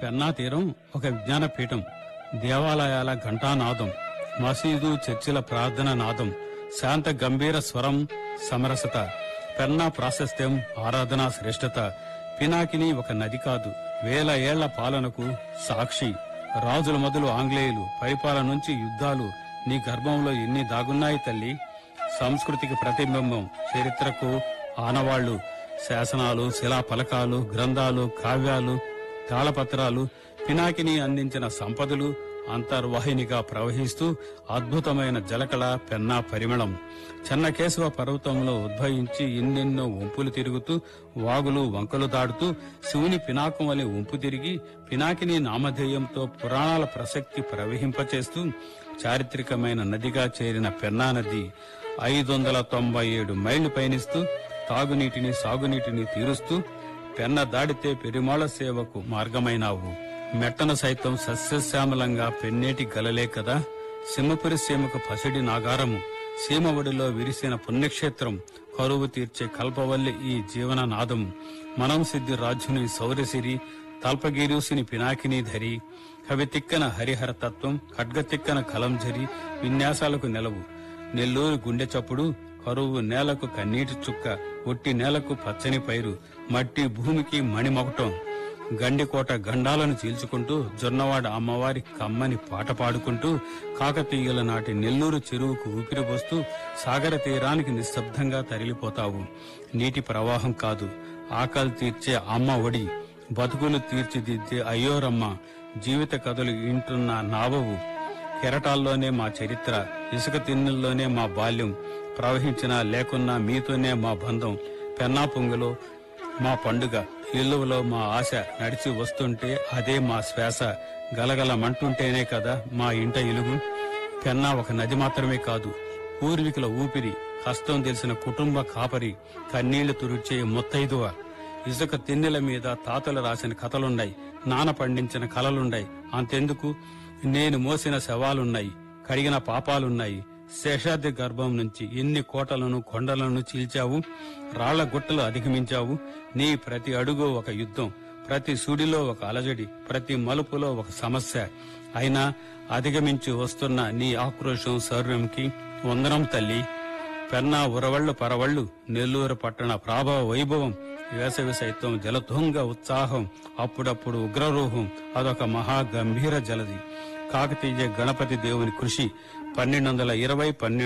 పెన్నా తీరం ఒక విజ్ఞాన పీఠం దేవాలయాల ఘంటానాదం మసీదు చర్చిల ప్రార్థన నాదం శాంత గంభీర స్వరం సమరసత పెన్నా ప్రాశస్త్యం ఆరాధనా శ్రేష్టత పినాకిని ఒక నది కాదు వేల ఏళ్ల పాలనకు సాక్షి రాజుల మొదలు ఆంగ్లేయులు పరిపాలన నుంచి యుద్ధాలు నీ గర్భంలో ఎన్ని దాగున్నాయి తల్లి సంస్కృతికి ప్రతిబింబం చరిత్రకు ఆనవాళ్లు శాసనాలు శిలా ఫలకాలు గ్రంథాలు కావ్యాలు తాళపత్రాలు పినాకిని అందించిన సంపదలు అంతర్వాహినిగా ప్రవహిస్తూ అద్భుతమైన జలకళ పెన్నా పరిమళం చెన్నకేశవ పర్వతంలో ఉద్భవించి ఎన్నెన్నో వంపులు తిరుగుతూ వాగులు వంకలు దాడుతూ శివుని పినాకం వలె వంపు తిరిగి పినాకిని నామధేయంతో పురాణాల ప్రసక్తి ప్రవహింపచేస్తూ చారిత్రకమైన నదిగా చేరిన పెన్నా నది ఐదు వందల తొంభై ఏడు మైళ్లు పయనిస్తూ తాగునీటిని సాగునీటిని తీరుస్తూ పెన్న దాడితే పెరుమాళ సేవకు మార్గమైనావు మెట్టన సైతం సస్యశ్యామలంగా పెన్నేటి గలలే కదా సింహపురి సీమకు పసిడి నాగారము సీమ ఒడిలో విరిసిన పుణ్యక్షేత్రం కరువు తీర్చే కల్పవల్లి ఈ జీవన నాదము మనం సిద్ధి రాజుని సౌరసిరి తల్పగిరీసుని పినాకిని ధరి కవి తిక్కన హరిహర తత్వం ఖడ్గ తిక్కన కలంజరి విన్యాసాలకు నెలవు నెల్లూరు గుండె చప్పుడు కరువు నేలకు కన్నీటి చుక్క ఒట్టి నేలకు పచ్చని పైరు మట్టి భూమికి మణిమొకటం గండికోట గండాలను చీల్చుకుంటూ జొన్నవాడ అమ్మవారి కమ్మని పాట పాడుకుంటూ కాకతీయుల నాటి నెల్లూరు చెరువుకు ఊపిరిపోస్తూ సాగర తీరానికి నిశ్శబ్దంగా తరిలిపోతావు నీటి ప్రవాహం కాదు ఆకలి తీర్చే అమ్మ ఒడి బతుకులు తీర్చిదిద్దే అయ్యోరమ్మ జీవిత కథలు ఇంటున్న నావవు కెరటాల్లోనే మా చరిత్ర ఇసుక తిన్నుల్లోనే మా బాల్యం ప్రవహించినా లేకున్నా మీతోనే మా బంధం పెన్నా పొంగులో మా పండుగ ఇల్లువలో మా ఆశ నడిచి వస్తుంటే అదే మా శ్వాస గలగలమంటుంటేనే కదా మా ఇంట ఇలుగు పెన్నా ఒక నది మాత్రమే కాదు పూర్వీకుల ఊపిరి కష్టం తెలిసిన కుటుంబ కాపరి కన్నీళ్లు తుడిచే ముత్తైదువ ఇసుక తిన్నెల మీద తాతలు రాసిన కథలున్నాయి నాన్న పండించిన కలలున్నాయి అంతెందుకు నేను మోసిన శవాలున్నాయి కడిగిన పాపాలున్నాయి శేషాద్రి గర్భం నుంచి ఎన్ని కోటలను కొండలను చీల్చావు రాళ్ల గుట్టలు అధిగమించావు నీ ప్రతి అడుగు ఒక యుద్ధం ప్రతి సుడిలో ఒక అలజడి ప్రతి మలుపులో ఒక సమస్య అయినా అధిగమించి వస్తున్న నీ ఆక్రోశం శౌర్యంకి వందనం తల్లి పెన్నా ఉరవళ్ళు పరవళ్ళు నెల్లూరు పట్టణ ప్రాభవ వైభవం వేసవి సైతం జలతుంగ ఉత్సాహం అప్పుడప్పుడు ఉగ్రరూహం అదొక మహా గంభీర జలది కాకతీయ గణపతి దేవుని కృషి పన్నెండు వందల ఇరవై పన్నెండు